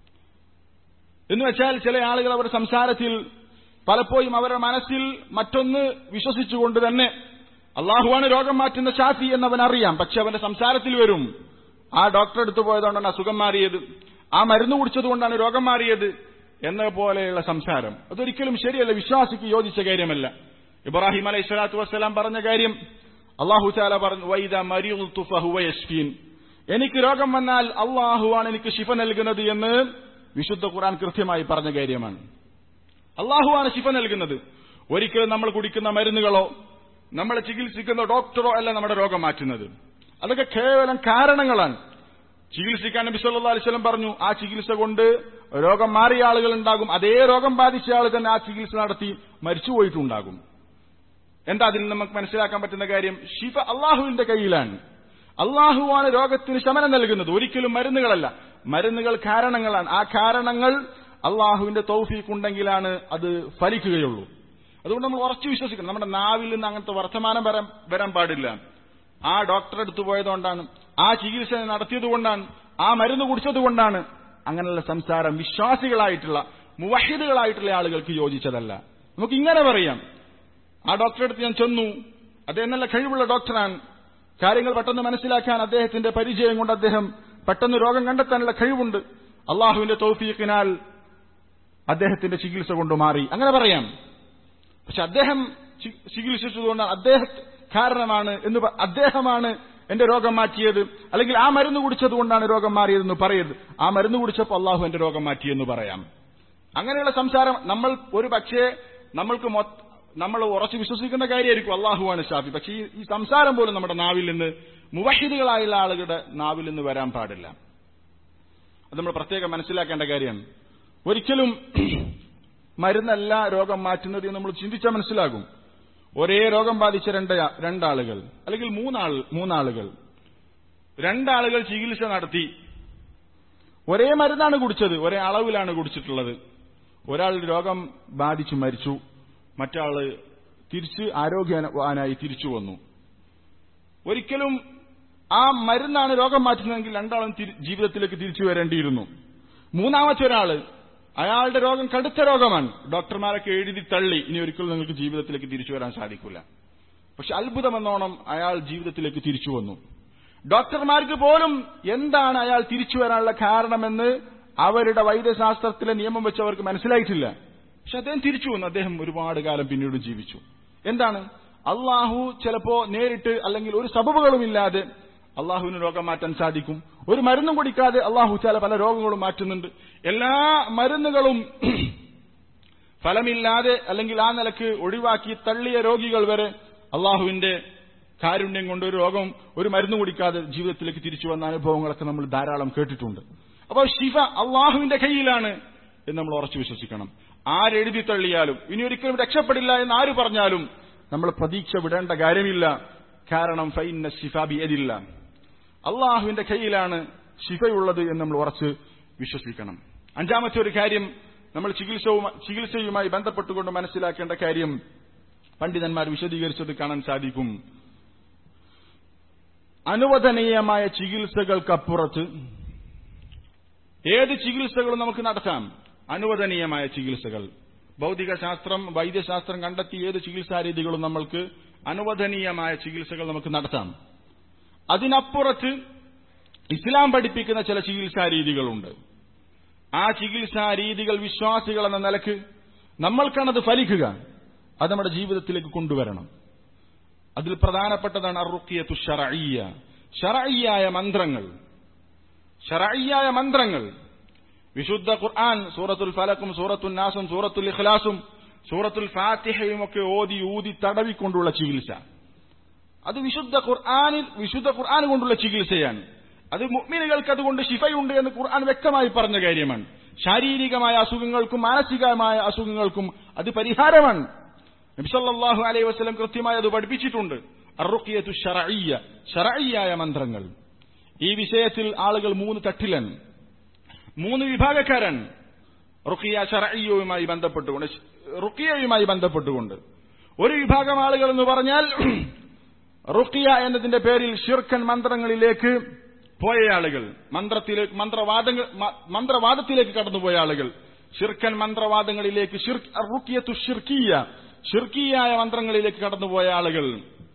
എന്ന് വെച്ചാൽ ചില ആളുകൾ അവരുടെ സംസാരത്തിൽ പലപ്പോഴും അവരുടെ മനസ്സിൽ മറ്റൊന്ന് വിശ്വസിച്ചുകൊണ്ട് തന്നെ അള്ളാഹുവാണ് രോഗം മാറ്റുന്ന ഷാഫി എന്നവൻ അറിയാം പക്ഷെ അവന്റെ സംസാരത്തിൽ വരും ആ ഡോക്ടറെ അടുത്ത് പോയതുകൊണ്ടാണ് അസുഖം മാറിയത് ആ മരുന്ന് കുടിച്ചതുകൊണ്ടാണ് രോഗം മാറിയത് എന്ന പോലെയുള്ള സംസാരം അതൊരിക്കലും ശരിയല്ല വിശ്വാസിക്ക് യോജിച്ച കാര്യമല്ല ഇബ്രാഹിം അലൈഹി സ്വലാത്തു വസ്സലാം പറഞ്ഞ കാര്യം അള്ളാഹു ചാല പറഞ്ഞു വൈദ മരിയുൽത്തുഫീൻ എനിക്ക് രോഗം വന്നാൽ അള്ളാഹുവാണ് എനിക്ക് ശിഫ നൽകുന്നത് എന്ന് വിശുദ്ധ ഖുർആൻ കൃത്യമായി പറഞ്ഞ കാര്യമാണ് അള്ളാഹുവാണ് ശിഫ നൽകുന്നത് ഒരിക്കലും നമ്മൾ കുടിക്കുന്ന മരുന്നുകളോ നമ്മളെ ചികിത്സിക്കുന്ന ഡോക്ടറോ അല്ല നമ്മുടെ രോഗം മാറ്റുന്നത് അതൊക്കെ കേവലം കാരണങ്ങളാണ് ചികിത്സിക്കാൻ നബി സല്ലല്ലാഹു അലൈഹി വസല്ലം പറഞ്ഞു ആ ചികിത്സ കൊണ്ട് രോഗം മാറിയ ആളുകൾ ഉണ്ടാകും അതേ രോഗം ബാധിച്ച ആൾ തന്നെ ആ ചികിത്സ നടത്തി മരിച്ചുപോയിട്ടുണ്ടാകും എന്താ അതിൽ നമുക്ക് മനസ്സിലാക്കാൻ പറ്റുന്ന കാര്യം ഷിഫ അള്ളാഹുവിന്റെ കയ്യിലാണ് അള്ളാഹുവാണ് രോഗത്തിന് ശമനം നൽകുന്നത് ഒരിക്കലും മരുന്നുകളല്ല മരുന്നുകൾ കാരണങ്ങളാണ് ആ കാരണങ്ങൾ അള്ളാഹുവിന്റെ തൗഫീഖ് ഉണ്ടെങ്കിലാണ് അത് ഫലിക്കുകയുള്ളൂ അതുകൊണ്ട് നമ്മൾ ഉറച്ചു വിശ്വസിക്കണം നമ്മുടെ നാവിൽ നിന്ന് അങ്ങനത്തെ വർത്തമാനം വരാൻ വരാൻ പാടില്ല ആ ഡോക്ടറെ അടുത്ത് പോയതുകൊണ്ടാണ് ആ ചികിത്സ നടത്തിയതുകൊണ്ടാണ് ആ മരുന്ന് കുടിച്ചതുകൊണ്ടാണ് അങ്ങനെയുള്ള സംസാരം വിശ്വാസികളായിട്ടുള്ള മുവഹിദുകളായിട്ടുള്ള ആളുകൾക്ക് യോജിച്ചതല്ല നമുക്ക് ഇങ്ങനെ പറയാം ആ ഡോക്ടറെ അടുത്ത് ഞാൻ ചെന്നു അദ്ദേഹം നല്ല കഴിവുള്ള ഡോക്ടറാണ് കാര്യങ്ങൾ പെട്ടെന്ന് മനസ്സിലാക്കാൻ അദ്ദേഹത്തിന്റെ പരിചയം കൊണ്ട് അദ്ദേഹം പെട്ടെന്ന് രോഗം കണ്ടെത്താനുള്ള കഴിവുണ്ട് അള്ളാഹുവിന്റെ തൗഫീഖിനാൽ അദ്ദേഹത്തിന്റെ ചികിത്സ കൊണ്ട് മാറി അങ്ങനെ പറയാം പക്ഷെ അദ്ദേഹം ചി- ചികിത്സിച്ചതുകൊണ്ടാണ് അദ്ദേഹം കാരണമാണ് എന്ന് പ- അദ്ദേഹമാണ് എന്റെ രോഗം മാറ്റിയത് അല്ലെങ്കിൽ ആ മരുന്ന് കുടിച്ചതുകൊണ്ടാണ് രോഗം മാറിയതെന്ന് പറയരുത് ആ മരുന്ന് കുടിച്ചപ്പോൾ അള്ളാഹു എന്റെ രോഗം മാറ്റിയെന്ന് പറയാം അങ്ങനെയുള്ള സംസാരം നമ്മൾ ഒരു പക്ഷേ നമ്മൾക്ക് മൊത്ത- നമ്മൾ ഉറച്ചു വിശ്വസിക്കുന്ന കാര്യമായിരിക്കും അള്ളാഹുവാണ് ഷാഫി പക്ഷേ ഈ- ഈ സംസാരം പോലും നമ്മുടെ നാവിൽ നിന്ന് മുവഹിദുകളായുള്ള ആളുകളുടെ നാവിൽ നിന്ന് വരാൻ പാടില്ല അത് നമ്മൾ പ്രത്യേകം മനസ്സിലാക്കേണ്ട കാര്യമാണ് ഒരിക്കലും മരുന്നല്ല രോഗം മാറ്റുന്നത് എന്ന് നമ്മൾ ചിന്തിച്ചാൽ മനസ്സിലാകും ഒരേ രോഗം ബാധിച്ച രണ്ട് രണ്ടാളുകൾ അല്ലെങ്കിൽ മൂന്നാൾ മൂന്നാളുകൾ രണ്ടാളുകൾ ചികിത്സ നടത്തി ഒരേ മരുന്നാണ് കുടിച്ചത് ഒരേ അളവിലാണ് കുടിച്ചിട്ടുള്ളത് ഒരാൾ രോഗം ബാധിച്ചു മരിച്ചു മറ്റാള് തിരിച്ച് ആരോഗ്യവാനായി തിരിച്ചു വന്നു ഒരിക്കലും ആ മരുന്നാണ് രോഗം മാറ്റുന്നതെങ്കിൽ രണ്ടാളും തിരി- ജീവിതത്തിലേക്ക് തിരിച്ചു വരേണ്ടിയിരുന്നു മൂന്നാമത്തെ ഒരാള് അയാളുടെ രോഗം കടുത്ത രോഗമാണ് ഡോക്ടർമാരൊക്കെ എഴുതി തള്ളി ഇനി ഒരിക്കലും നിങ്ങൾക്ക് ജീവിതത്തിലേക്ക് തിരിച്ചു വരാൻ സാധിക്കില്ല പക്ഷെ അത്ഭുതമെന്നോണം അയാൾ ജീവിതത്തിലേക്ക് തിരിച്ചു വന്നു ഡോക്ടർമാർക്ക് പോലും എന്താണ് അയാൾ തിരിച്ചു വരാനുള്ള കാരണമെന്ന് അവരുടെ വൈദ്യശാസ്ത്രത്തിലെ നിയമം വെച്ച് അവർക്ക് മനസ്സിലായിട്ടില്ല പക്ഷെ അദ്ദേഹം തിരിച്ചു വന്നു അദ്ദേഹം ഒരുപാട് കാലം പിന്നീട് ജീവിച്ചു എന്താണ് അള്ളാഹു ചിലപ്പോ നേരിട്ട് അല്ലെങ്കിൽ ഒരു സബബുകളുമില്ലാതെ അള്ളാഹുവിന് രോഗം മാറ്റാൻ സാധിക്കും ഒരു മരുന്നും കുടിക്കാതെ അള്ളാഹു ചില പല രോഗങ്ങളും മാറ്റുന്നുണ്ട് എല്ലാ മരുന്നുകളും ഫലമില്ലാതെ അല്ലെങ്കിൽ ആ നിലക്ക് ഒഴിവാക്കി തള്ളിയ രോഗികൾ വരെ അള്ളാഹുവിന്റെ കാരുണ്യം കൊണ്ട് ഒരു രോഗം ഒരു മരുന്ന് കുടിക്കാതെ ജീവിതത്തിലേക്ക് തിരിച്ചു വന്ന അനുഭവങ്ങളൊക്കെ നമ്മൾ ധാരാളം കേട്ടിട്ടുണ്ട് അപ്പോൾ ശിഫ അള്ളാഹുവിന്റെ കയ്യിലാണ് എന്ന് നമ്മൾ ഉറച്ചു വിശ്വസിക്കണം ആരെഴുതി തള്ളിയാലും ഇനി ഒരിക്കലും രക്ഷപ്പെടില്ല എന്ന് ആര് പറഞ്ഞാലും നമ്മൾ പ്രതീക്ഷ വിടേണ്ട കാര്യമില്ല കാരണം ഫൈന ശിഫ ബിയതില്ല അള്ളാഹുവിന്റെ കയ്യിലാണ് ശിഫയുള്ളത് എന്ന് നമ്മൾ ഉറച്ച് വിശ്വസിക്കണം അഞ്ചാമത്തെ ഒരു കാര്യം നമ്മൾ ചികിത്സവും ചികിത്സയുമായി ബന്ധപ്പെട്ടുകൊണ്ട് മനസ്സിലാക്കേണ്ട കാര്യം പണ്ഡിതന്മാർ വിശദീകരിച്ചത് കാണാൻ സാധിക്കും അനുവദനീയമായ ചികിത്സകൾക്കപ്പുറത്ത് ഏത് ചികിത്സകളും നമുക്ക് നടത്താം അനുവദനീയമായ ചികിത്സകൾ ഭൗതിക ശാസ്ത്രം വൈദ്യശാസ്ത്രം കണ്ടെത്തി ഏത് ചികിത്സാ രീതികളും നമ്മൾക്ക് അനുവദനീയമായ ചികിത്സകൾ നമുക്ക് നടത്താം അതിനപ്പുറത്ത് ഇസ്ലാം പഠിപ്പിക്കുന്ന ചില ചികിത്സാ രീതികളുണ്ട് ആ ചികിത്സാ രീതികൾ വിശ്വാസികൾ എന്ന നിലക്ക് നമ്മൾക്കാണത് ഫലിക്കുക അത് നമ്മുടെ ജീവിതത്തിലേക്ക് കൊണ്ടുവരണം അതിൽ പ്രധാനപ്പെട്ടതാണ് അറുക്കിയത്തു ഷറയ്യ ഷറയ്യായ മന്ത്രങ്ങൾ ഷറയ്യായ മന്ത്രങ്ങൾ വിശുദ്ധ ഖുർആൻ സൂറത്തുൽ ഫലക്കും സൂറത്തുൽ നാസും സൂറത്തുൽ ഇഖ്ലാസും സൂറത്തുൽ ഫാത്തിഹയും ഒക്കെ ഓതി ഊതി തടവിക്കൊണ്ടുള്ള ചികിത്സ അത് വിശുദ്ധ ഖുർആനിൽ വിശുദ്ധ ഖുർആൻ കൊണ്ടുള്ള ചികിത്സയാണ് അത് മുഅ്മിനുകൾക്ക് അതുകൊണ്ട് ശിഫയുണ്ട് എന്ന് ഖുർആൻ വ്യക്തമായി പറഞ്ഞ കാര്യമാണ് ശാരീരികമായ അസുഖങ്ങൾക്കും മാനസികമായ അസുഖങ്ങൾക്കും അത് പരിഹാരമാണ് നബിസല്ലാഹു അലൈഹി വസ്ലം കൃത്യമായി അത് പഠിപ്പിച്ചിട്ടുണ്ട് അറുക്കിയത്തു ഷറയ്യ ഷറയ്യായ മന്ത്രങ്ങൾ ഈ വിഷയത്തിൽ ആളുകൾ മൂന്ന് തട്ടിലൻ മൂന്ന് വിഭാഗക്കാരൻ റുക്കിയ ഷറയ്യവുമായി ബന്ധപ്പെട്ടുകൊണ്ട് റുക്കിയയുമായി ബന്ധപ്പെട്ടുകൊണ്ട് ഒരു വിഭാഗം ആളുകൾ എന്ന് പറഞ്ഞാൽ റുക്കിയ എന്നതിന്റെ പേരിൽ ഷിർക്കൻ മന്ത്രങ്ങളിലേക്ക് പോയ ആളുകൾ മന്ത്രത്തിലേക്ക് മന്ത്രവാദങ്ങൾ മ- മന്ത്രവാദത്തിലേക്ക് കടന്നുപോയ ആളുകൾ ഷിർക്കൻ മന്ത്രവാദങ്ങളിലേക്ക് ഷിർക്ക് റുക്കിയത്തു ഷിർക്കിയ ഷിർക്കിയായ മന്ത്രങ്ങളിലേക്ക് കടന്നുപോയ ആളുകൾ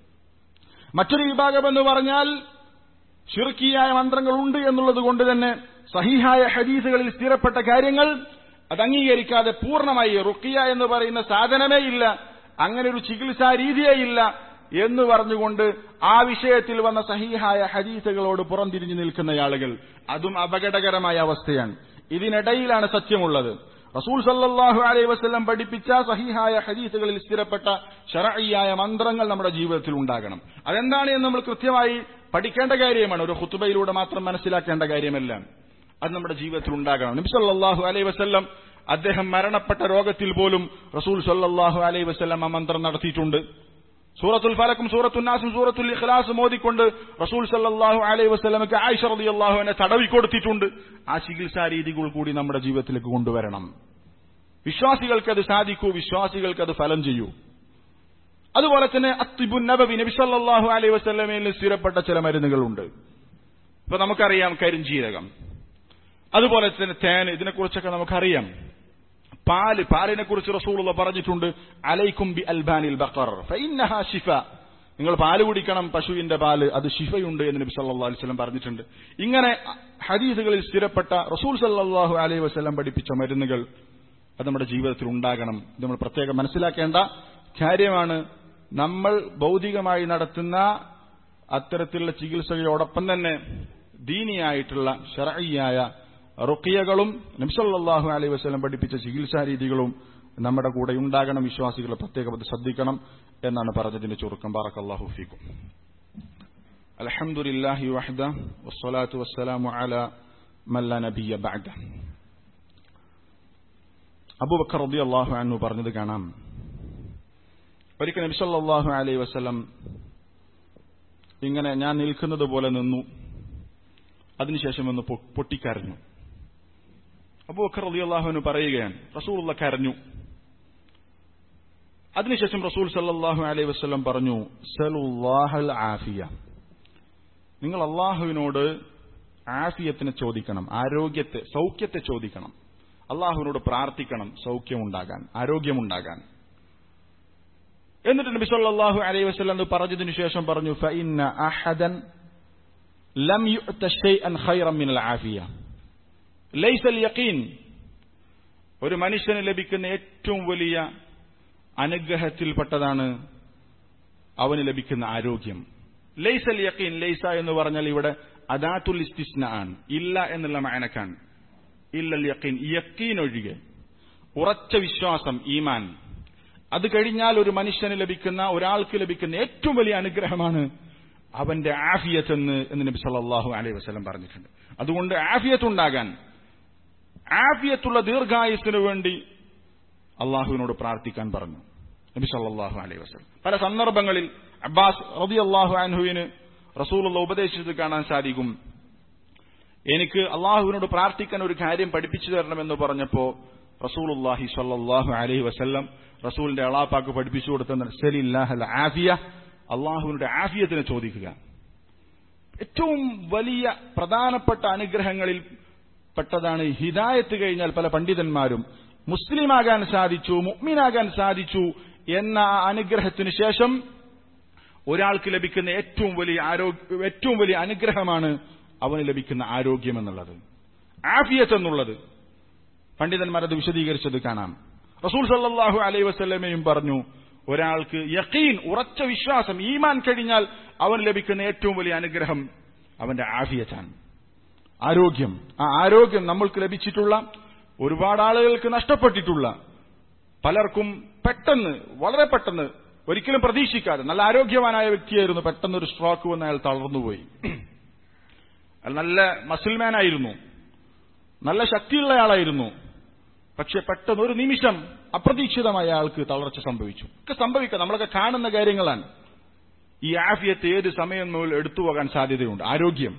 മറ്റൊരു വിഭാഗം എന്ന് പറഞ്ഞാൽ ഷിർക്കിയായ മന്ത്രങ്ങൾ ഉണ്ട് എന്നുള്ളത് കൊണ്ട് തന്നെ സഹിഹായ ഹദീസുകളിൽ സ്ഥിരപ്പെട്ട കാര്യങ്ങൾ അത് അംഗീകരിക്കാതെ പൂർണ്ണമായി റുക്കിയ എന്ന് പറയുന്ന സാധനമേ ഇല്ല അങ്ങനെ ഒരു ചികിത്സാ രീതിയേ ഇല്ല എന്ന് പറഞ്ഞുകൊണ്ട് ആ വിഷയത്തിൽ വന്ന സഹിഹായ ഹദീസുകളോട് പുറംതിരിഞ്ഞു നിൽക്കുന്ന ആളുകൾ അതും അപകടകരമായ അവസ്ഥയാണ് ഇതിനിടയിലാണ് സത്യമുള്ളത് റസൂൽ സല്ലല്ലാഹു അലൈഹി വസല്ലം പഠിപ്പിച്ച സഹിഹായ ഹദീസുകളിൽ സ്ഥിരപ്പെട്ട ഷറഈയായ മന്ത്രങ്ങൾ നമ്മുടെ ജീവിതത്തിൽ ഉണ്ടാകണം അതെന്താണ് എന്ന് നമ്മൾ കൃത്യമായി പഠിക്കേണ്ട കാര്യമാണ് ഒരു ഖുത്തുബയിലൂടെ മാത്രം മനസ്സിലാക്കേണ്ട കാര്യമല്ല അത് നമ്മുടെ ജീവിതത്തിൽ ഉണ്ടാകണം നബി സല്ലല്ലാഹു അലൈഹി വസല്ലം അദ്ദേഹം മരണപ്പെട്ട രോഗത്തിൽ പോലും റസൂൽ സല്ലല്ലാഹു അലൈഹി വസല്ലം ആ മന്ത്രം നടത്തിയിട്ടുണ്ട് സൂറത്തുൽ ഫലക്കും സൂറത്തുൽ നാസും സൂറത്തുൽ ഇഖ്ലാസും ഓതിക്കൊണ്ട് റസൂൽ സല്ലല്ലാഹു അലൈഹി വസല്ലമക്ക് ആയിഷ റളിയല്ലാഹു അൻഹ തടവി കൊടുത്തിട്ടുണ്ട് ആ ചികിത്സാ രീതികൾ കൂടി നമ്മുടെ ജീവിതത്തിലേക്ക് കൊണ്ടുവരണം വിശ്വാസികൾക്ക് അത് സാധിക്കൂ വിശ്വാസികൾക്ക് അത് ഫലം ചെയ്യൂ അതുപോലെ തന്നെ അത്തിബുൻ നബവി നബി സല്ലല്ലാഹു അലൈഹി വസല്ലമയിൽ സ്ഥിരപ്പെട്ട ചില മരുന്നുകളുണ്ട് ഇപ്പൊ നമുക്കറിയാം കരിഞ്ജീരകം അതുപോലെ തന്നെ തേൻ ഇതിനെക്കുറിച്ചൊക്കെ നമുക്കറിയാം പാല് പാലിനെ കുറിച്ച് റസൂലുള്ള പറഞ്ഞിട്ടുണ്ട് അലൈക്കും ബി അൽബാനിൽ ബക്കർ ഫഇന്നഹ ഷിഫ നിങ്ങൾ പാല് കുടിക്കണം പശുവിന്റെ പാല് അത് ഷിഫയുണ്ട് എന്ന് നബി സല്ലല്ലാഹു അലൈഹി വസല്ലം പറഞ്ഞിട്ടുണ്ട് ഇങ്ങനെ ഹദീസുകളിൽ സ്ഥിരപ്പെട്ട റസൂൽ സല്ലല്ലാഹു അലൈഹി വസല്ലം പഠിപ്പിച്ച മരുന്നുകൾ അത് നമ്മുടെ ജീവിതത്തിൽ ഉണ്ടാകണം ഇത് നമ്മൾ പ്രത്യേകം മനസ്സിലാക്കേണ്ട കാര്യമാണ് നമ്മൾ ഭൗതികമായി നടത്തുന്ന അത്തരത്തിലുള്ള ചികിത്സകളോടൊപ്പം തന്നെ ദീനിയായിട്ടുള്ള ഷറയ്യായ റുക്കിയകളും നബ്സല്ലാഹു അലൈഹി വസ്ലം പഠിപ്പിച്ച ചികിത്സാ രീതികളും നമ്മുടെ കൂടെ ഉണ്ടാകണം വിശ്വാസികൾ പ്രത്യേകം ശ്രദ്ധിക്കണം എന്നാണ് പറഞ്ഞതിന്റെ ചുരുക്കം ബാറക്കല്ലാഹു ഫീക്കും അലഹമുല്ലാഹി വഹദ വസ്സലാത്തു വസ്സലാമു അല മല്ല നബിയ ബഅദ അബൂബക്കർ റളിയല്ലാഹു അൻഹു പറഞ്ഞത് കാണാം ഒരിക്കൽ നബി സല്ലല്ലാഹു അലൈഹി വസല്ലം ഇങ്ങനെ ഞാൻ നിൽക്കുന്നത് പോലെ നിന്നു അതിനുശേഷം ഒന്ന് പൊട്ടിക്കരഞ്ഞു അബൂബക്കർ റളിയല്ലാഹു പറയുകയാണ് റസൂലുള്ള കരഞ്ഞു അതിനുശേഷം റസൂൽ സല്ലല്ലാഹു അലൈഹി വസല്ലം പറഞ്ഞു സലുല്ലാഹൽ ആഫിയ നിങ്ങൾ അള്ളാഹുവിനോട് ആഫിയത്തിനെ ചോദിക്കണം ആരോഗ്യത്തെ സൗഖ്യത്തെ ചോദിക്കണം അള്ളാഹുവിനോട് പ്രാർത്ഥിക്കണം സൗഖ്യമുണ്ടാകാൻ ആരോഗ്യമുണ്ടാകാൻ എന്നിട്ട് നബി സല്ലല്ലാഹു അലൈഹി വസല്ലം പറഞ്ഞതിനു ശേഷം പറഞ്ഞു ഫഇന്ന അഹദൻ ലം യുഅത ഷൈഅൻ ഖൈറൻ മിനൽ ആഫിയ ലൈസ യഖീൻ ഒരു മനുഷ്യന് ലഭിക്കുന്ന ഏറ്റവും വലിയ അനുഗ്രഹത്തിൽപ്പെട്ടതാണ് അവന് ലഭിക്കുന്ന ആരോഗ്യം ലൈസൽ യഖീൻ ലൈസ എന്ന് പറഞ്ഞാൽ ഇവിടെ അദാത്തുൽ ഇസ്തിസ്ന ആണ് ഇല്ല എന്നുള്ള മാനക്കാണ് ഇല്ലൽ യഖീൻ യക്കീൻ ഒഴികെ ഉറച്ച വിശ്വാസം ഈമാൻ അത് കഴിഞ്ഞാൽ ഒരു മനുഷ്യന് ലഭിക്കുന്ന ഒരാൾക്ക് ലഭിക്കുന്ന ഏറ്റവും വലിയ അനുഗ്രഹമാണ് അവന്റെ ആഫിയത്ത് എന്ന് എന്ന് നബി സല്ലല്ലാഹു അലൈഹി വസല്ലം പറഞ്ഞിട്ടുണ്ട് അതുകൊണ്ട് ആഫിയത്ത് ഉണ്ടാകാൻ ആഫിയത്തുള്ള ദീർഘായുസിന് വേണ്ടി അള്ളാഹുവിനോട് പ്രാർത്ഥിക്കാൻ പറഞ്ഞു നബി സല്ലല്ലാഹു അലൈഹി വസല്ലം പല സന്ദർഭങ്ങളിൽ അബ്ബാസ് റളിയല്ലാഹു അൻഹുവിന് റസൂലുള്ള ഉപദേശിച്ചത് കാണാൻ സാധിക്കും എനിക്ക് അള്ളാഹുവിനോട് പ്രാർത്ഥിക്കാൻ ഒരു കാര്യം പഠിപ്പിച്ചു തരണമെന്ന് പറഞ്ഞപ്പോ റസൂലുല്ലാഹി സ്വല്ലല്ലാഹു അലൈഹി വസല്ലം റസൂലിന്റെ അളാപ്പാക്ക് പഠിപ്പിച്ചു കൊടുത്ത ആഫിയ അള്ളാഹുവിനുടെ ആഫിയത്തിനെ ചോദിക്കുക ഏറ്റവും വലിയ പ്രധാനപ്പെട്ട അനുഗ്രഹങ്ങളിൽ പെട്ടതാണ് ഹിദായത്ത് കഴിഞ്ഞാൽ പല പണ്ഡിതന്മാരും മുസ്ലിമാകാൻ സാധിച്ചു മുഅ്മിനാകാൻ സാധിച്ചു എന്ന അനുഗ്രഹത്തിന് ശേഷം ഒരാൾക്ക് ലഭിക്കുന്ന ഏറ്റവും വലിയ ആരോഗ്യ ഏറ്റവും വലിയ അനുഗ്രഹമാണ് അവന് ലഭിക്കുന്ന ആരോഗ്യം എന്നുള്ളത് ആഫിയത്ത് എന്നുള്ളത് പണ്ഡിതന്മാർ അത് വിശദീകരിച്ചത് കാണാം റസൂൽ സല്ലാഹു അലൈ വസ്ലമയും പറഞ്ഞു ഒരാൾക്ക് യക്കീൻ ഉറച്ച വിശ്വാസം ഈമാൻ കഴിഞ്ഞാൽ അവന് ലഭിക്കുന്ന ഏറ്റവും വലിയ അനുഗ്രഹം അവന്റെ ആഫിയത്താണ് ആരോഗ്യം ആ ആരോഗ്യം നമ്മൾക്ക് ലഭിച്ചിട്ടുള്ള ഒരുപാട് ആളുകൾക്ക് നഷ്ടപ്പെട്ടിട്ടുള്ള പലർക്കും പെട്ടെന്ന് വളരെ പെട്ടെന്ന് ഒരിക്കലും പ്രതീക്ഷിക്കാതെ നല്ല ആരോഗ്യവാനായ വ്യക്തിയായിരുന്നു പെട്ടെന്ന് ഒരു സ്ട്രോക്ക് വന്ന് അയാൾ തളർന്നുപോയി അയാൾ നല്ല മസിൽമാനായിരുന്നു നല്ല ശക്തിയുള്ള ആളായിരുന്നു പക്ഷെ പെട്ടെന്ന് ഒരു നിമിഷം അപ്രതീക്ഷിതമായ അയാൾക്ക് തളർച്ച സംഭവിച്ചു ഒക്കെ സംഭവിക്കാം നമ്മളൊക്കെ കാണുന്ന കാര്യങ്ങളാണ് ഈ ആഫിയത്ത് ഏത് സമയം മുതൽ എടുത്തു പോകാൻ സാധ്യതയുണ്ട് ആരോഗ്യം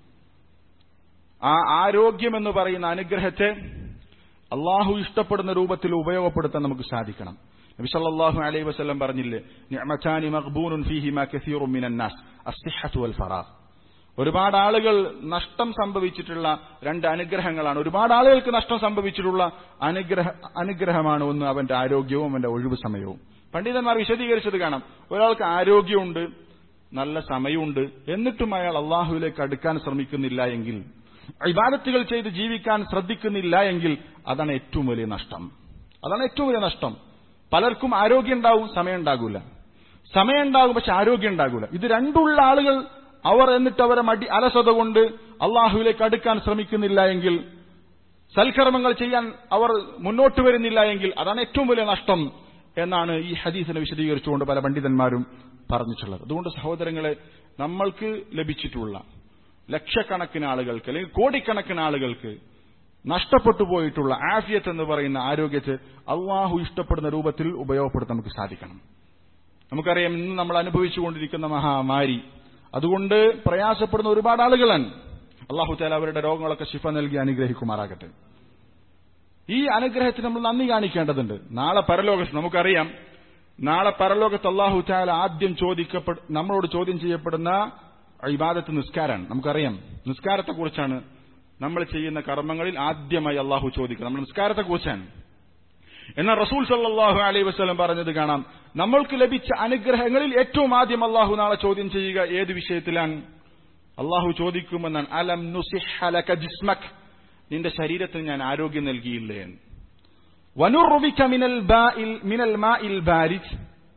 ആ ആരോഗ്യം എന്ന് പറയുന്ന അനുഗ്രഹത്തെ അള്ളാഹു ഇഷ്ടപ്പെടുന്ന രൂപത്തിൽ ഉപയോഗപ്പെടുത്താൻ നമുക്ക് സാധിക്കണം നബി സല്ലല്ലാഹു അലൈഹി വസല്ലം പറഞ്ഞില്ലേ നിഅമതാനി മഖ്ബൂനുൻ ഫീഹിമാ കസീറുൻ മിനൻ നാസ് അസ്സിഹ്ഹത്തു വൽ ഫറാഹ് ഒരുപാട് ആളുകൾ നഷ്ടം സംഭവിച്ചിട്ടുള്ള രണ്ട് അനുഗ്രഹങ്ങളാണ് ഒരുപാട് ആളുകൾക്ക് നഷ്ടം സംഭവിച്ചിട്ടുള്ള അനുഗ്രഹ അനുഗ്രഹമാണ് ഒന്ന് അവന്റെ ആരോഗ്യവും അവന്റെ ഒഴിവ് സമയവും പണ്ഡിതന്മാർ വിശദീകരിച്ചത് കാണാം ഒരാൾക്ക് ആരോഗ്യമുണ്ട് നല്ല സമയമുണ്ട് എന്നിട്ടും അയാൾ അള്ളാഹുവിലേക്ക് അടുക്കാൻ ശ്രമിക്കുന്നില്ല എങ്കിൽ ഇബാദത്തുകൾ ചെയ്ത് ജീവിക്കാൻ ശ്രദ്ധിക്കുന്നില്ല എങ്കിൽ അതാണ് ഏറ്റവും വലിയ നഷ്ടം അതാണ് ഏറ്റവും വലിയ നഷ്ടം പലർക്കും ആരോഗ്യം ഉണ്ടാവും സമയം ഉണ്ടാകൂല സമയം ഉണ്ടാകും പക്ഷെ ആരോഗ്യം ഉണ്ടാകൂല ഇത് രണ്ടുള്ള ആളുകൾ അവർ എന്നിട്ട് അവരെ മടി അലസത കൊണ്ട് അള്ളാഹുവിലേക്ക് അടുക്കാൻ ശ്രമിക്കുന്നില്ല എങ്കിൽ സൽക്കർമ്മങ്ങൾ ചെയ്യാൻ അവർ മുന്നോട്ട് വരുന്നില്ല എങ്കിൽ അതാണ് ഏറ്റവും വലിയ നഷ്ടം എന്നാണ് ഈ ഹദീസിനെ വിശദീകരിച്ചുകൊണ്ട് പല പണ്ഡിതന്മാരും പറഞ്ഞിട്ടുള്ളത് അതുകൊണ്ട് സഹോദരങ്ങളെ നമ്മൾക്ക് ലഭിച്ചിട്ടുള്ള ലക്ഷക്കണക്കിന് ആളുകൾക്ക് അല്ലെങ്കിൽ കോടിക്കണക്കിന് ആളുകൾക്ക് നഷ്ടപ്പെട്ടു പോയിട്ടുള്ള ആഫിയത്ത് എന്ന് പറയുന്ന ആരോഗ്യത്തെ അള്ളാഹു ഇഷ്ടപ്പെടുന്ന രൂപത്തിൽ ഉപയോഗപ്പെടുത്താൻ നമുക്ക് സാധിക്കണം നമുക്കറിയാം ഇന്ന് നമ്മൾ അനുഭവിച്ചുകൊണ്ടിരിക്കുന്ന മഹാമാരി അതുകൊണ്ട് പ്രയാസപ്പെടുന്ന ഒരുപാട് ആളുകളാണ് അള്ളാഹു താല അവരുടെ രോഗങ്ങളൊക്കെ ശിഫ നൽകി അനുഗ്രഹിക്കുമാറാകട്ടെ ഈ അനുഗ്രഹത്തിന് നമ്മൾ നന്ദി കാണിക്കേണ്ടതുണ്ട് നാളെ പരലോകത്ത് നമുക്കറിയാം നാളെ പരലോകത്ത് അള്ളാഹു താല ആദ്യം ചോദിക്കപ്പെടു നമ്മളോട് ചോദ്യം ചെയ്യപ്പെടുന്ന ഇബാദത്ത് നിസ്കാരാണ് നമുക്കറിയാം നിസ്കാരത്തെക്കുറിച്ചാണ് നമ്മൾ ചെയ്യുന്ന കർമ്മങ്ങളിൽ ആദ്യമായി അള്ളാഹു ചോദിക്കുക നമ്മൾ നിസ്കാരത്തെക്കുറിച്ചാണ് എന്നാൽ റസൂൽ സല്ലാഹു അലൈഹി വസ്ലം പറഞ്ഞത് കാണാം നമ്മൾക്ക് ലഭിച്ച അനുഗ്രഹങ്ങളിൽ ഏറ്റവും ആദ്യം അള്ളാഹു നാളെ ചോദ്യം ചെയ്യുക ഏത് വിഷയത്തിലാണ് അള്ളാഹു ചോദിക്കുമെന്നാണ് അലം നുസിഹലക ജിസ്മക് നിന്റെ ശരീരത്തിന് ഞാൻ ആരോഗ്യം നൽകിയില്ലേ എന്ന് വനുറുബിക്ക മിനൽ ബാഇൽ മിനൽ മാഇൽ ബാരിജ്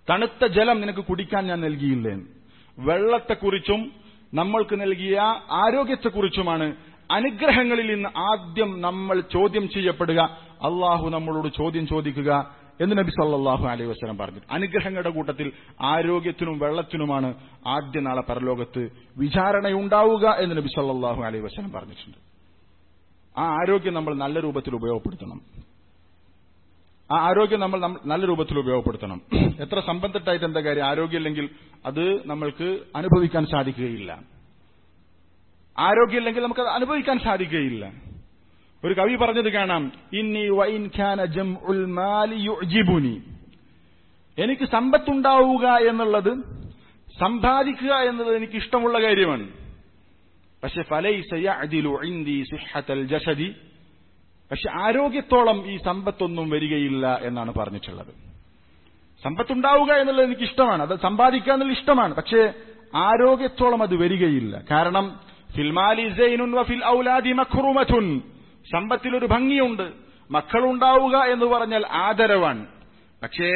തണുത്ത ജലം നിനക്ക് കുടിക്കാൻ ഞാൻ നൽകിയില്ലേ വെള്ളത്തെക്കുറിച്ചും നമ്മൾക്ക് നൽകിയ ആരോഗ്യത്തെക്കുറിച്ചുമാണ് അനുഗ്രഹങ്ങളിൽ നിന്ന് ആദ്യം നമ്മൾ ചോദ്യം ചെയ്യപ്പെടുക അള്ളാഹു നമ്മളോട് ചോദ്യം ചോദിക്കുക എന്ന് നബി സല്ലാഹു അലൈഹി വസ്ലം പറഞ്ഞു അനുഗ്രഹങ്ങളുടെ കൂട്ടത്തിൽ ആരോഗ്യത്തിനും വെള്ളത്തിനുമാണ് ആദ്യ നാളെ പരലോകത്ത് വിചാരണയുണ്ടാവുക എന്ന് നബി സല്ലാഹു അലൈഹി വസ്ലം പറഞ്ഞിട്ടുണ്ട് ആ ആരോഗ്യം നമ്മൾ നല്ല രൂപത്തിൽ ഉപയോഗപ്പെടുത്തണം ആ ആരോഗ്യം നമ്മൾ നല്ല രൂപത്തിൽ ഉപയോഗപ്പെടുത്തണം എത്ര സമ്പത്തിട്ടായിട്ട് എന്താ കാര്യം ആരോഗ്യമില്ലെങ്കിൽ അത് നമ്മൾക്ക് അനുഭവിക്കാൻ സാധിക്കുകയില്ല ആരോഗ്യമില്ലെങ്കിൽ നമുക്ക് അത് അനുഭവിക്കാൻ സാധിക്കുകയില്ല ഒരു കവി പറഞ്ഞത് കാണാം ഇന്നി വൈൻ ഖാന ജം ഉൽ മാലി യുജിബുനി എനിക്ക് സമ്പത്തുണ്ടാവുക എന്നുള്ളത് സമ്പാദിക്കുക എന്നത് എനിക്ക് ഇഷ്ടമുള്ള കാര്യമാണ് പക്ഷെ ജസദി പക്ഷെ ആരോഗ്യത്തോളം ഈ സമ്പത്തൊന്നും വരികയില്ല എന്നാണ് പറഞ്ഞിട്ടുള്ളത് സമ്പത്തുണ്ടാവുക എന്നുള്ളത് എനിക്ക് ഇഷ്ടമാണ് അത് സമ്പാദിക്കുക എന്നുള്ള ഇഷ്ടമാണ് പക്ഷേ ആരോഗ്യത്തോളം അത് വരികയില്ല കാരണം ഫിൽമാലി സൈനുൻ വഫിൽ ഔലാദി മഖ്റൂമത്തുൻ സമ്പത്തിൽ ഒരു ഭംഗിയുണ്ട് മക്കളുണ്ടാവുക എന്ന് പറഞ്ഞാൽ ആദരവാണ് പക്ഷേ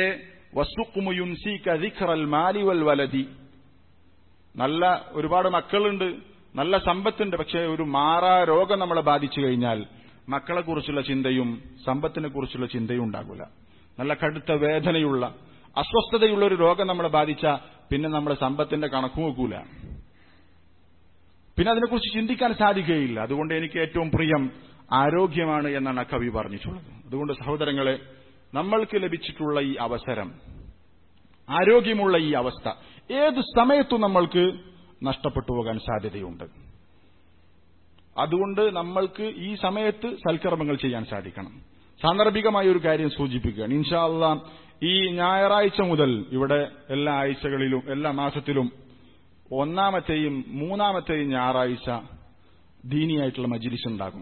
മാലി വൽ വലതി നല്ല ഒരുപാട് മക്കളുണ്ട് നല്ല സമ്പത്തുണ്ട് പക്ഷേ ഒരു മാറാ രോഗം നമ്മളെ ബാധിച്ചു കഴിഞ്ഞാൽ മക്കളെ കുറിച്ചുള്ള ചിന്തയും സമ്പത്തിനെ കുറിച്ചുള്ള ചിന്തയും ഉണ്ടാകില്ല നല്ല കടുത്ത വേദനയുള്ള അസ്വസ്ഥതയുള്ള ഒരു രോഗം നമ്മളെ ബാധിച്ച പിന്നെ നമ്മളെ സമ്പത്തിന്റെ കണക്കു നോക്കൂല പിന്നെ അതിനെക്കുറിച്ച് ചിന്തിക്കാൻ സാധിക്കുകയില്ല അതുകൊണ്ട് എനിക്ക് ഏറ്റവും പ്രിയം ആരോഗ്യമാണ് എന്നാണ് ആ കവി പറഞ്ഞിട്ടുള്ളത് അതുകൊണ്ട് സഹോദരങ്ങളെ നമ്മൾക്ക് ലഭിച്ചിട്ടുള്ള ഈ അവസരം ആരോഗ്യമുള്ള ഈ അവസ്ഥ ഏത് സമയത്തും നമ്മൾക്ക് നഷ്ടപ്പെട്ടു പോകാൻ സാധ്യതയുണ്ട് അതുകൊണ്ട് നമ്മൾക്ക് ഈ സമയത്ത് സൽക്കർമ്മങ്ങൾ ചെയ്യാൻ സാധിക്കണം സാന്ദർഭികമായ ഒരു കാര്യം സൂചിപ്പിക്കുകയാണ് ഇൻഷാല്ല ഈ ഞായറാഴ്ച മുതൽ ഇവിടെ എല്ലാ ആഴ്ചകളിലും എല്ലാ മാസത്തിലും ഒന്നാമത്തെയും മൂന്നാമത്തെയും ഞായറാഴ്ച ദീനിയായിട്ടുള്ള മജിലിസ് ഉണ്ടാകും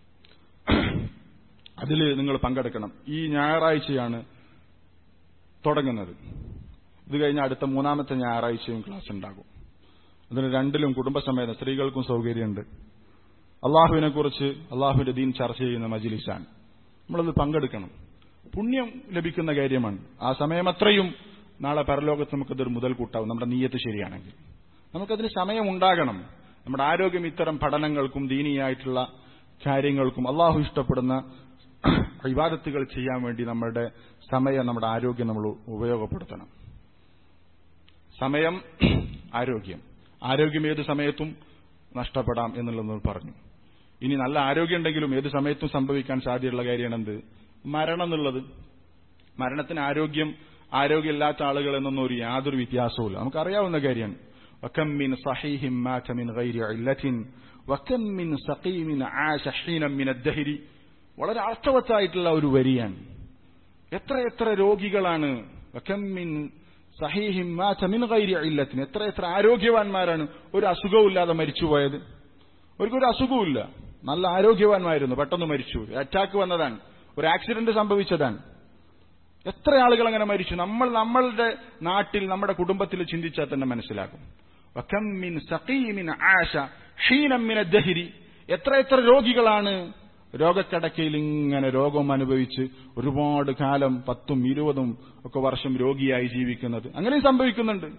അതിൽ നിങ്ങൾ പങ്കെടുക്കണം ഈ ഞായറാഴ്ചയാണ് തുടങ്ങുന്നത് ഇത് കഴിഞ്ഞ അടുത്ത മൂന്നാമത്തെ ഞായറാഴ്ചയും ക്ലാസ് ഉണ്ടാകും അതിന് രണ്ടിലും കുടുംബസമേതം സ്ത്രീകൾക്കും സൗകര്യമുണ്ട് അള്ളാഹുവിനെ കുറിച്ച് അള്ളാഹുവിന്റെ ദീൻ ചർച്ച ചെയ്യുന്ന മജിലിസാണ് നമ്മളത് പങ്കെടുക്കണം പുണ്യം ലഭിക്കുന്ന കാര്യമാണ് ആ സമയമത്രയും നാളെ പരലോകത്ത് നമുക്കതൊരു മുതൽ കൂട്ടാവും നമ്മുടെ നീയത്ത് ശരിയാണെങ്കിൽ നമുക്കതിന് സമയമുണ്ടാകണം നമ്മുടെ ആരോഗ്യം ഇത്തരം പഠനങ്ങൾക്കും ദീനിയായിട്ടുള്ള കാര്യങ്ങൾക്കും അള്ളാഹു ഇഷ്ടപ്പെടുന്ന വിവാദത്തുകൾ ചെയ്യാൻ വേണ്ടി നമ്മുടെ സമയം നമ്മുടെ ആരോഗ്യം നമ്മൾ ഉപയോഗപ്പെടുത്തണം സമയം ആരോഗ്യം ആരോഗ്യം ഏത് സമയത്തും നഷ്ടപ്പെടാം എന്നുള്ളത് പറഞ്ഞു ഇനി നല്ല ആരോഗ്യം ഉണ്ടെങ്കിലും ഏത് സമയത്തും സംഭവിക്കാൻ സാധ്യതയുള്ള കാര്യമാണ് എന്ത് മരണം എന്നുള്ളത് മരണത്തിന് ആരോഗ്യം ആരോഗ്യമില്ലാത്ത ആളുകൾ എന്നൊന്നും ഒരു യാതൊരു വ്യത്യാസവുമില്ല നമുക്കറിയാവുന്ന കാര്യമാണ് وكم من صحيح مات من غير علة وكم من سقيم عاش حينا من الدهر വളരെ അർത്ഥവത്തായിട്ടുള്ള ഒരു വരിയാണ് എത്ര എത്ര രോഗികളാണ് വക്കമ്മിൻ സഹീഹിം മാത മിൻ ഗൈരി ഇല്ലത്തിന് എത്ര എത്ര ആരോഗ്യവാന്മാരാണ് ഒരു അസുഖവുമില്ലാതെ മരിച്ചുപോയത് അവർക്കൊരു അസുഖവുമില്ല നല്ല ആരോഗ്യവാന്മായിരുന്നു പെട്ടെന്ന് മരിച്ചു അറ്റാക്ക് വന്നതാണ് ഒരു ആക്സിഡന്റ് സംഭവിച്ചതാണ് എത്ര ആളുകൾ അങ്ങനെ മരിച്ചു നമ്മൾ നമ്മളുടെ നാട്ടിൽ നമ്മുടെ കുടുംബത്തിൽ ചിന്തിച്ചാൽ തന്നെ മനസ്സിലാകും വക്കമ്മിൻ സഖീമിൻ ആശ ഹീനമ്മിന ദഹിരി എത്ര എത്ര രോഗികളാണ് രോഗക്കടക്കയിൽ ഇങ്ങനെ രോഗം അനുഭവിച്ച് ഒരുപാട് കാലം പത്തും ഇരുപതും ഒക്കെ വർഷം രോഗിയായി ജീവിക്കുന്നത് അങ്ങനെയും സംഭവിക്കുന്നുണ്ട്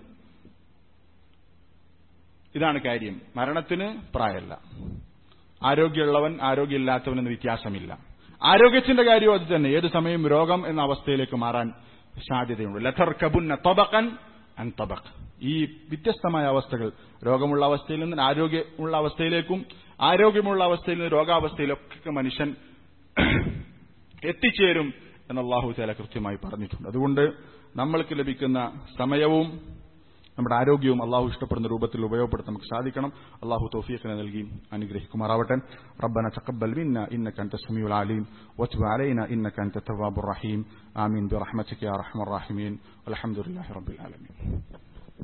ഇതാണ് കാര്യം മരണത്തിന് പ്രായമല്ല ആരോഗ്യമുള്ളവൻ ആരോഗ്യമില്ലാത്തവൻ എന്ന വ്യത്യാസമില്ല ആരോഗ്യത്തിന്റെ കാര്യവും അത് തന്നെ ഏത് സമയം രോഗം എന്ന അവസ്ഥയിലേക്ക് മാറാൻ സാധ്യതയുണ്ട് ലഥർ കബുന്ന തൊബക്കൻ അൻ തൊബക് ഈ വ്യത്യസ്തമായ അവസ്ഥകൾ രോഗമുള്ള അവസ്ഥയിൽ നിന്ന് ആരോഗ്യമുള്ള അവസ്ഥയിലേക്കും ആരോഗ്യമുള്ള അവസ്ഥയിൽ നിന്ന് രോഗാവസ്ഥയിലൊക്കെ മനുഷ്യൻ എത്തിച്ചേരും എന്ന് അള്ളാഹു താല കൃത്യമായി പറഞ്ഞിട്ടുണ്ട് അതുകൊണ്ട് നമ്മൾക്ക് ലഭിക്കുന്ന സമയവും നമ്മുടെ ആരോഗ്യവും അള്ളാഹു ഇഷ്ടപ്പെടുന്ന രൂപത്തിൽ ഉപയോഗപ്പെടുത്താൻ നമുക്ക് സാധിക്കണം അള്ളാഹു തോഫീഖിനെ നൽകി അനുഗ്രഹിക്കുമാറാവട്ടെ ربنا تقبل منا إنك أنت السميع العليم وتب علينا إنك أنت التواب الرحيم آمين برحمتك يا أرحم الراحمين والحمد لله رب العالمين